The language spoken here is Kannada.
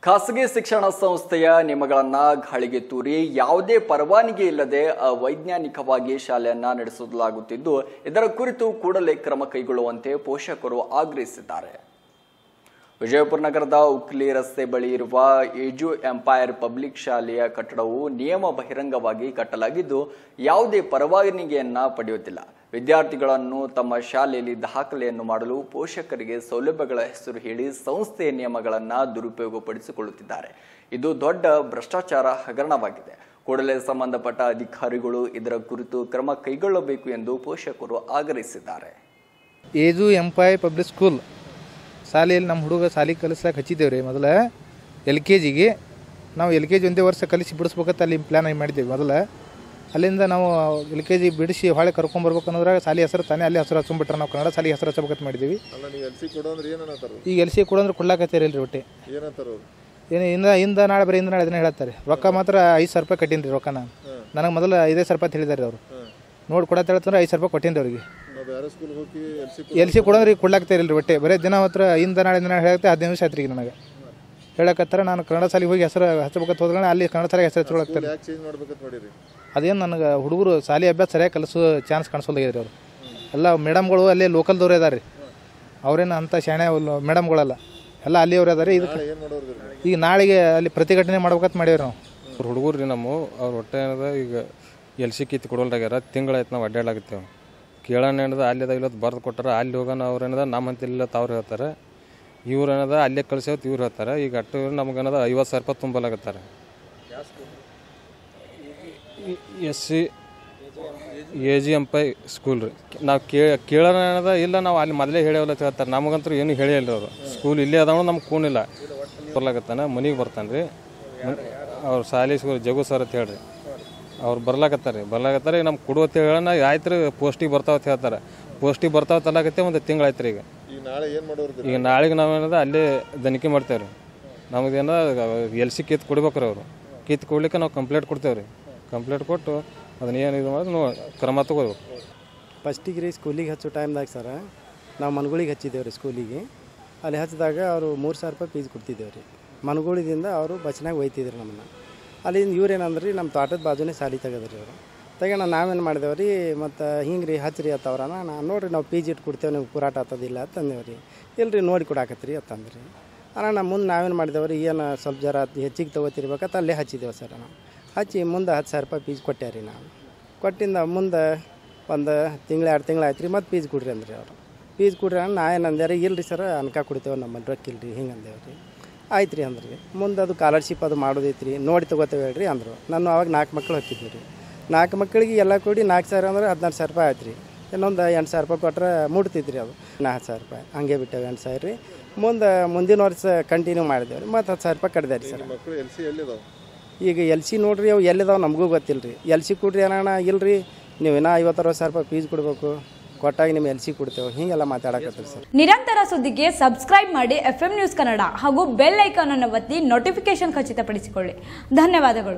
ಖಾಸಗಿ ಶಿಕ್ಷಣ ಸಂಸ್ಥೆಯ ನಿಯಮಗಳನ್ನ ಗಾಳಿಗೆ ತೂರಿ ಯಾವುದೇ ಪರವಾನಗಿ ಇಲ್ಲದೆ ಅವೈಜ್ಞಾನಿಕವಾಗಿ ಶಾಲೆಯನ್ನ ನಡೆಸಲಾಗುತ್ತಿದ್ದು ಇದರ ಕುರಿತು ಕೂಡಲೇ ಕ್ರಮ ಕೈಗೊಳ್ಳುವಂತೆ ಪೋಷಕರು ಆಗ್ರಹಿಸಿದ್ದಾರೆ ವಿಜಯಪುರ ನಗರದ ಉಕ್ಲಿ ರಸ್ತೆ ಬಳಿ ಇರುವ ಏಜು ಎಂಪೈರ್ ಪಬ್ಲಿಕ್ ಶಾಲೆಯ ಕಟ್ಟಡವು ನಿಯಮ ಬಹಿರಂಗವಾಗಿ ಕಟ್ಟಲಾಗಿದ್ದು ಯಾವುದೇ ಪರವಾನಗಿಯನ್ನ ಪಡೆಯುತ್ತಿಲ್ಲ ವಿದ್ಯಾರ್ಥಿಗಳನ್ನು ತಮ್ಮ ಶಾಲೆಯಲ್ಲಿ ದಾಖಲೆಯನ್ನು ಮಾಡಲು ಪೋಷಕರಿಗೆ ಸೌಲಭ್ಯಗಳ ಹೆಸರು ಹೇಳಿ ಸಂಸ್ಥೆಯ ನಿಯಮಗಳನ್ನು ದುರುಪಯೋಗಪಡಿಸಿಕೊಳ್ಳುತ್ತಿದ್ದಾರೆ ಇದು ದೊಡ್ಡ ಭ್ರಷ್ಟಾಚಾರ ಹಗರಣವಾಗಿದೆ ಕೂಡಲೇ ಸಂಬಂಧಪಟ್ಟ ಅಧಿಕಾರಿಗಳು ಇದರ ಕುರಿತು ಕ್ರಮ ಕೈಗೊಳ್ಳಬೇಕು ಎಂದು ಪೋಷಕರು ಆಗ್ರಹಿಸಿದ್ದಾರೆ ಏಜು ಎಂಪಾಯ್ ಪಬ್ಲಿಕ್ ಸ್ಕೂಲ್ ಶಾಲೆಯಲ್ಲಿ ನಮ್ಮ ಹುಡುಗ ಶಾಲೆ ಕಲಿಸ್ಲಾಕ ಹಚ್ಚಿದ್ದೇವೆ ರೀ ಮೊದಲು ಎಲ್ ಕೆ ಜಿಗೆ ನಾವು ಎಲ್ ಕೆ ಜಿ ಒಂದೇ ವರ್ಷ ಕಲಿಸಿ ಬಿಡಿಸ್ಬೇಕಂತ ಅಲ್ಲಿ ಪ್ಲ್ಯಾನ್ ಮಾಡಿದ್ದೇವೆ ಮೊದಲು ಅಲ್ಲಿಂದ ನಾವು ಎಲ್ ಕೆ ಜಿ ಬಿಡಿಸಿ ಹೊಳೆ ಕರ್ಕೊಂಬರ್ಬೇಕು ಅನ್ನೋದ್ರಾಗ ಶಾಲೆ ಹೆಸರು ತಾನೇ ಅಲ್ಲಿ ಹೆಸರು ಹಚ್ಕೊಂಡ್ಬಿಟ್ರೆ ನಾವು ಕನ್ನಡ ಶಾಲೆ ಹೆಸರು ಹಚ್ಚಬೇಕಂತ ಮಾಡಿದ್ದೀವಿ ಅಲ್ಲ ನೀವು ಎಲ್ ಸಿ ಕೊಡು ಅಂದ್ರೆ ಏನನ್ನತ್ತಾರ ಈಗ ಎಲ್ ಸಿ ಕೊಡಂದ್ರೆ ಕೊಡ್ಲಾಕತ್ತೀರಿ ರೀ ಒಟ್ಟೆ ಏನಂತಾರ ಅವ್ರು ಏನು ಇಂದ ಇಂದ ನಾಳೆ ಬರೀ ಇಂದ ನಾಳೆ ಅದನ್ನ ಹೇಳ್ತಾರೆ ರೊಕ್ಕ ಮಾತ್ರ ಐದು ಸಾವಿರ ರೂಪಾಯಿ ಕಟ್ಟೀನಿ ರೀ ರೊಕ್ಕ ನಾನು ನನಗೆ ಮೊದಲು ಐದೇ ಸಾವಿರ ರೂಪಾಯಿ ಹೇಳಿದಾರೆ ಅವರು ನೋಡಿ ಕೊಡತ್ತೆ ಹೇಳ್ತಂದ್ರೆ ಐದು ಸಾವಿರ ರೂಪಾಯಿ ಕೊಟ್ಟೀನಿ ಅವ್ರಿಗೆ ನಾವು ಬೇರೆ ಸ್ಕೂಲ್ಗೆ ಹೋಗಿ ಎಲ್ ಸಿ ಎಲ್ ಸಿ ಕೊಡೋದ್ರಿ ಕೊಡ್ಲಾಕ್ತಾರಿಲ್ಲ ರೀ ಒಟ್ಟೆ ಬರೀ ದಿನ ಹತ್ರ ಇಂದ ನಾಳೆ ದಿನ ಹೇಳತ್ತೆ ಹದಿನೈದು ನಿಮಿಷ ಆಯ್ತು ರೀ ಈಗ ನನಗೆ ಹೇಳಕತ್ತಾರ ನಾನು ಕನ್ನಡ ಶಾಲೆಗೆ ಹೋಗಿ ಹೆಸರು ಹಚ್ಚಬೇಕಂತ ಹೋದ್ರೆ ಅಲ್ಲಿ ಕನ್ನಡ ಶಾಲೆಗೆ ಹೆಸರು ಹಚ್ಕೊಳಕ್ತಾರೆ ಯಾಕೆ ಚೇಂಜ್ ಮಾಡ್ಬೇಕಂತ ಮಾಡಿರಿ ಅದೇನು ನನಗೆ ಹುಡುಗರು ಶಾಲೆ ಅಭ್ಯಾಸ ಸರಿಯಾಗಿ ಕಲಿಸೋ ಚಾನ್ಸ್ ಕಾಣಿಸೋದಾಗಿದ್ರಿ ಅವರು ಎಲ್ಲ ಮೇಡಮ್ಗಳು ಅಲ್ಲೇ ಲೋಕಲ್ದವ್ರು ಇದಾರೆ ರೀ ಅವ್ರೇನು ಅಂಥ ಶಾಣೆ ಮೇಡಮ್ಗಳಲ್ಲ ಎಲ್ಲ ಅಲ್ಲಿಯವ್ರು ಅದಾರೆ ಇದಕ್ಕೆ ನಾಳೆ ಏನು ಮಾಡೋರು ಈಗ ನಾಳೆಗೆ ಅಲ್ಲಿ ಪ್ರತಿಭಟನೆ ಮಾಡ್ಬೇಕಂತ ಮಾಡೀವಿ ನಾವು ಅವ್ರ ಹುಡುಗರು ರೀ ನಮ್ಮ ಅವ್ರ ಹೊಟ್ಟೆ ಏನದ ಈಗ ಎಲ್ ಸಿ ಕಿತ್ತು ಕೊಡೋಲ್ರಾಗ್ಯಾರ ತಿಂಗಳಾಯ್ತು ನಾವು ಅಡ್ಡಾಡಾಗತ್ತೇವೆ ಕೇಳೋಣ ಏನದ ಅಲ್ಲಿದ ಇಲ್ಲತ್ತು ಬರ್ದು ಕೊಟ್ಟಾರ ಅಲ್ಲಿ ಹೋಗೋಣ ಅವ್ರು ಏನದ ನಮ್ಮಂತ ಇಲ್ಲ ಅವ್ರು ಹೇಳ್ತಾರೆ ಇವ್ರು ಏನದ ಅಲ್ಲೇ ಕಳ್ಸೇವತ್ತು ಇವ್ರು ಹೇಳ್ತಾರೆ ಈಗ ಅಟ್ಟು ನಮ್ಗೆ ಏನದ ಐವತ್ತು ಸಾವಿರ ರೂಪಾಯಿ ತುಂಬಲಾಗತ್ತಾರೆ S C A G M Pai school ರೀ ನಾವು ಕೇಳೋಣ ಏನದ ಇಲ್ಲ ನಾವು ಅಲ್ಲಿ ಮೊದಲೇ ಹೇಳೇವಲ್ಲ ಅಂತ ಹೇಳ್ತಾರೆ ನಮಗಂತೂ ಏನು ಹೇಳಿಲ್ಲ ಅವರು ಸ್ಕೂಲ್ ಇಲ್ಲೇ ಅದಾವ ನಮ್ಗೆ ಕೂನಿಲ್ಲ ಬರ್ಲಾಕತ್ತಾನ ಮನೆಗೆ ಬರ್ತಾನೆ ರೀ ಅವ್ರ ಶಾಲೆ ಸ್ಕೂಲ್ ಜಗು ಸರ್ ಅಂತ ಹೇಳ್ರಿ ಅವ್ರು ಬರ್ಲಾಕತ್ತಾರೆ ರೀ ಬರ್ಲಾಕತ್ತಾರೆ ನಮ್ಮ ಕೊಡು ಅಂತ ಹೇಳೋಣ ಆಯ್ತು ರೀ ಪೋಸ್ಟಿಗೆ ಬರ್ತಾವ ಅಂತ ಹೇಳ್ತಾರೆ ಪೋಸ್ಟಿಗೆ ಬರ್ತಾವ ತಲಾಕತ್ತೆ ಒಂದು ತಿಂಗಳಾಯ್ತು ರೀ ಈಗ ಈಗ ನಾಳೆ ಏನು ಮಾಡೋರು ಈಗ ನಾಳೆಗೆ ನಾವೇನದ ಅಲ್ಲೇ ತನಿಖೆ ಮಾಡ್ತೇವೆ ರೀ ನಮಗೇನ ಎಲ್ ಸಿ ಕಿತ್ತು ಕೊಡ್ಬೇಕು ರೀ ಅವರು ಕಿತ್ತು ಕೊಡ್ಲಿಕ್ಕೆ ನಾವು ಕಂಪ್ಲೇಂಟ್ ಕೊಡ್ತೇವೆ ರೀ ಕಂಪ್ಲೇಂಟ್ ಕೊಟ್ಟು ಅದನ್ನ ಏನು ಇದು ಮಾಡಿ ನಾವು ಕ್ರಮ ತಗೋಬೇಕು ಫಸ್ಟಿಗೆ ರೀ ಸ್ಕೂಲಿಗೆ ಹಚ್ಚೋ ಟೈಮ್ದಾಗ ಸರ ನಾವು ಮನ್ಗಳಿಗೆ ಹಚ್ಚಿದ್ದೇವೆ ರೀ ಸ್ಕೂಲಿಗೆ ಅಲ್ಲಿ ಹಚ್ಚಿದಾಗ ಅವರು ಮೂರು ಸಾವಿರ ರೂಪಾಯಿ ಫೀಸ್ ಕೊಡ್ತಿದ್ದೇವೆ ರೀ ಮನ್ಗಳಿದಿಂದ ಅವರು ಬಸ್ನಾಗ ಒಯ್ತಿದ್ರು ನಮ್ಮನ್ನು ಅಲ್ಲಿಂದ ಇವ್ರು ಏನಂದ್ರಿ ನಮ್ಮ ತೋಟದ ಬಾಜುನೇ ಸಾಲಿ ತೆಗೆದ್ರಿ ಅವರು ತಗೊಂಡ ನಾವೇನು ಮಾಡಿದೇವೆ ರೀ ಮತ್ತು ಹಿಂಗೆ ರೀ ಹಚ್ಚಿರಿ ಅತ್ತವ್ರನ ನಾನು ನೋಡಿರಿ ನಾವು ಪಿ ಜಿ ಇಟ್ಟು ಕೊಡ್ತೇವೆ ನೀವು ಪುರಾಟ ಆತದಿಲ್ಲ ಅಂತಂದೇವೆ ರೀ ಇಲ್ರಿ ನೋಡಿ ಕೊಡಾಕತ್ರಿ ಅಂತಂದ್ರಿ ಅಣ್ಣ ಮುಂದೆ ನಾವೇನು ಮಾಡಿದೇವೆ ರೀ ಏನು ಸ್ವಲ್ಪ ಜರ ಹೆಚ್ಚಿಗೆ ತೊಗೋತಿರ್ಬೇಕಂತ ಅಲ್ಲೇ ಹಚ್ಚಿದ್ದೇವೆ ಸರ್ ನಾವು ಹಚ್ಚಿ ಮುಂದೆ ಹತ್ತು ಸಾವಿರ ರೂಪಾಯಿ ಫೀಸ್ ಕೊಟ್ಟ್ಯಾರ ರೀ ನಾವು ಕೊಟ್ಟಿಂದ ಮುಂದೆ ಒಂದು ತಿಂಗಳು ಎರಡು ತಿಂಗಳು ಆಯ್ತು ರೀ ಮತ್ತೆ ಫೀಸ್ ಕೊಡ್ರಿ ಅಂದ್ರಿ ಅವರು ಫೀಸ್ ಕೊಡ್ರಿ ಅಣ್ಣ ನಾ ಏನು ಅಂದೆ ರೀ ಇಲ್ರಿ ಸರ್ ಅನ್ಕ ಕೊಡ್ತೇವೆ ನಮ್ಮಲ್ಲಿ ರೊಕ್ಕ ಇಲ್ರಿ ಹಿಂಗೆ ಅಂದೇವೆ ರೀ ಆಯ್ತು ರೀ ಅಂದ್ರಿ ಮುಂದೆ ಅದು ಸ್ಕಾಲರ್ಶಿಪ್ ಅದು ಮಾಡೋದೈತಿ ರೀ ನೋಡಿ ತೊಗೋತೇವೆ ಹೇಳ್ರಿ ಅಂದರು ನಾನು ಅವಾಗ ನಾಲ್ಕು ಮಕ್ಳು ಹಾಕಿದ್ವಿ ರೀ ನಾಲ್ಕು ಮಕ್ಕಳಿಗೆ ಎಲ್ಲ ಕೂಡಿ ನಾಲ್ಕು ಸಾವಿರ ಅಂದ್ರೆ ಹದಿನಾರು ಸಾವಿರ ರೂಪಾಯಿ ಆಯ್ತು ರೀ ಇನ್ನೊಂದು ಎಂಟು ಸಾವಿರ ರೂಪಾಯಿ ಕೊಟ್ರೆ ಮುಟ್ತಿತ್ತು ರೀ ಅದು ನಾಲ್ಕು ಸಾವಿರ ರೂಪಾಯಿ ಹಂಗೆ ಬಿಟ್ಟೇವೆ ಎಂಟು ಸಾವಿರ ರೀ ಮುಂದೆ ಮುಂದಿನ ವರ್ಷ ಕಂಟಿನ್ಯೂ ಮಾಡಿದೇವೆ ರೀ ಮತ್ತು ಹತ್ತು ಸಾವಿರ ರೂಪಾಯಿ ಕಟ್ಟಿದೆ ರೀ ಸರ್ ಮಕ್ಕಳು ಎಲ್ ಸಿ ಎಲ್ಲಿದಾವೆ ಈಗ ಎಲ್ ಸಿ ನೋಡ್ರಿ ಅವು ಎಲ್ಲಿದಾವೆ ನಮಗೂ ಗೊತ್ತಿಲ್ಲ ರೀ ಎಲ್ ಸಿ ಕೊಡ್ರಿ ಅಣ್ಣ ಇಲ್ರಿ ನೀವು ಇನ್ನೂ ಐವತ್ತು ಅರವತ್ತು ಸಾವಿರ ರೂಪಾಯಿ ಫೀಸ್ ಕೊಡಬೇಕು ಕೊಟ್ಟಾಗ ನಿಮ್ಗೆ ಎಲ್ ಸಿ ಕೊಡ್ತೇವೆ ಹೀಗೆಲ್ಲ ಮಾತಾಡಕತ್ತೀರಿ ಸರ್ ನಿರಂತರ ಸುದ್ದಿಗೆ ಸಬ್ಸ್ಕ್ರೈಬ್ ಮಾಡಿ ಎಫ್ ನ್ಯೂಸ್ ಕನ್ನಡ ಹಾಗೂ ಬೆಲ್ ಐಕಾನ್ ಅನ್ನು ಒತ್ತಿ ನೋಟಿಫಿಕೇಶನ್ ಖಚಿತಪಡಿಸಿಕೊಳ್ಳಿ ಧನ್ಯವಾದಗಳು